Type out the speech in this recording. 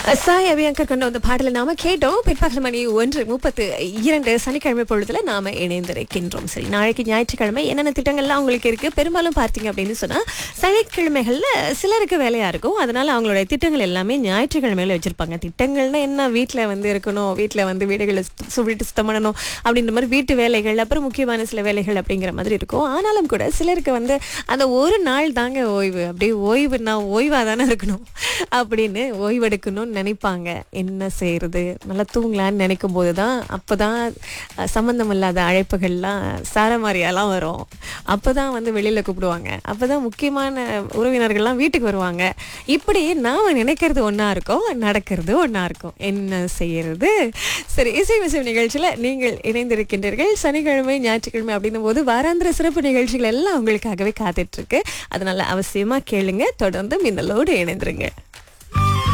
சாய் அபியங்கர் கொண்டு வந்த பாடலை நாம கேட்டோம் பிற்பகல் மணி ஒன்று முப்பத்து இரண்டு சனிக்கிழமை பொழுதுல நாம இணைந்திருக்கின்றோம் சரி நாளைக்கு ஞாயிற்றுக்கிழமை என்னென்ன திட்டங்கள்லாம் உங்களுக்கு இருக்கு பெரும்பாலும் பார்த்தீங்க அப்படின்னு சொன்னா சனிக்கிழமைகள்ல சிலருக்கு வேலையா இருக்கும் அதனால அவங்களுடைய திட்டங்கள் எல்லாமே ஞாயிற்றுக்கிழமையில வச்சிருப்பாங்க திட்டங்கள்னா என்ன வீட்டுல வந்து இருக்கணும் வீட்டுல வந்து வீடுகளை சுத்த- சுவீட்டு சுத்தம் பண்ணணும் அப்படின்ற மாதிரி வீட்டு வேலைகள் அப்புறம் முக்கியமான சில வேலைகள் அப்படிங்கிற மாதிரி இருக்கும் ஆனாலும் கூட சிலருக்கு வந்து அந்த ஒரு நாள் தாங்க ஓய்வு அப்படியே ஓய்வுனா ஓய்வா தானே இருக்கணும் அப்படின்னு ஓய்வெடுக்கணும்னு நினைப்பாங்க என்ன செய்யறது நல்லா தூங்கலான்னு நினைக்கும் போது தான் அப்போதான் சம்மந்தம் இல்லாத அழைப்புகள்லாம் சாரமாரியாலாம் வரும் அப்பதான் வந்து வெளியில கூப்பிடுவாங்க அப்பதான் முக்கியமான உறவினர்கள்லாம் வீட்டுக்கு வருவாங்க இப்படி நாம நினைக்கிறது ஒண்ணா இருக்கும் நடக்கிறது ஒண்ணா இருக்கும் என்ன செய்யறது சரி இசை விசை நிகழ்ச்சியில நீங்கள் இணைந்திருக்கின்றீர்கள் சனிக்கிழமை ஞாயிற்றுக்கிழமை அப்படின்னும் போது வாராந்திர சிறப்பு நிகழ்ச்சிகள் எல்லாம் உங்களுக்காகவே காத்துட்டு இருக்கு அதனால அவசியமா கேளுங்க தொடர்ந்து மின்னலோடு இணைந்திருங்க